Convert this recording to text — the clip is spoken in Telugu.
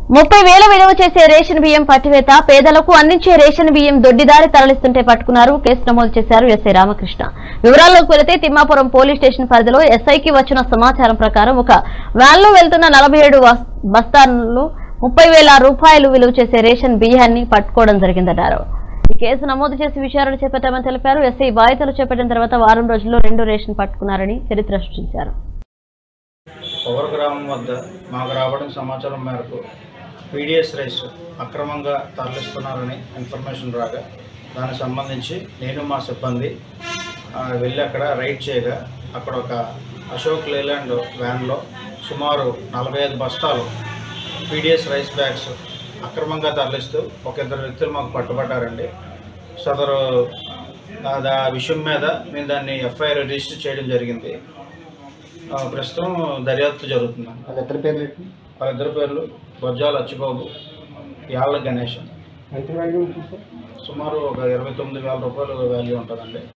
ముప్పై వేల విలువ చేసే రేషన్ బియ్యం పట్టివేత పేదలకు అందించే రేషన్ బియ్యం దొడ్డిదారి తరలిస్తుంటే పట్టుకున్నారు కేసు నమోదు చేశారు ఎస్ఐ రామకృష్ణ వివరాల్లోకి వెళితే తిమ్మాపురం పోలీస్ స్టేషన్ పరిధిలో ఎస్ఐకి వచ్చిన సమాచారం ప్రకారం ఒక వ్యాన్లో వెళ్తున్న నలభై ఏడు బస్తాలు ముప్పై వేల రూపాయలు విలువ చేసే రేషన్ బియ్యాన్ని పట్టుకోవడం జరిగిందన్నారు ఈ కేసు నమోదు చేసి విచారణ చేపట్టామని తెలిపారు ఎస్ఐ బాధ్యతలు చేపట్టిన తర్వాత వారం రోజుల్లో రెండు రేషన్ పట్టుకున్నారని చరిత్ర సృష్టించారు పవర్ గ్రామం వద్ద మాకు రావడం సమాచారం మేరకు పీడిఎస్ రైస్ అక్రమంగా తరలిస్తున్నారని ఇన్ఫర్మేషన్ రాగా దానికి సంబంధించి నేను మా సిబ్బంది ఆ, వెళ్ళి అక్కడ రైడ్ చేయగా అక్కడ ఒక అశోక్ లేలాండ్ వ్యాన్లో సుమారు నలభై ఐదు బస్తాలు పీడిఎస్ రైస్ బ్యాగ్స్ అక్రమంగా తరలిస్తూ ఒక ఇద్దరు వ్యక్తులు మాకు పట్టుబడ్డారండి సదరు ఆ దా- విషయం మీద మేము దాన్ని ఎఫ్ఐఆర్ రిజిస్టర్ చేయడం జరిగింది ఆ, ప్రస్తుతం దర్యాప్తు జరుగుతుంది వాళ్ళిద్దరి పేర్లు ఏంటి? వాళ్ళిద్దరి పేర్లు బొజ్జాల అచ్చిబాబు యాళ్ళ గణేష్ ఎంత వాల్యూ ఉంటుంది సార్ సుమారు ఒక ఇరవై తొమ్మిది వేల రూపాయలు వాల్యూ ఉంటుందండి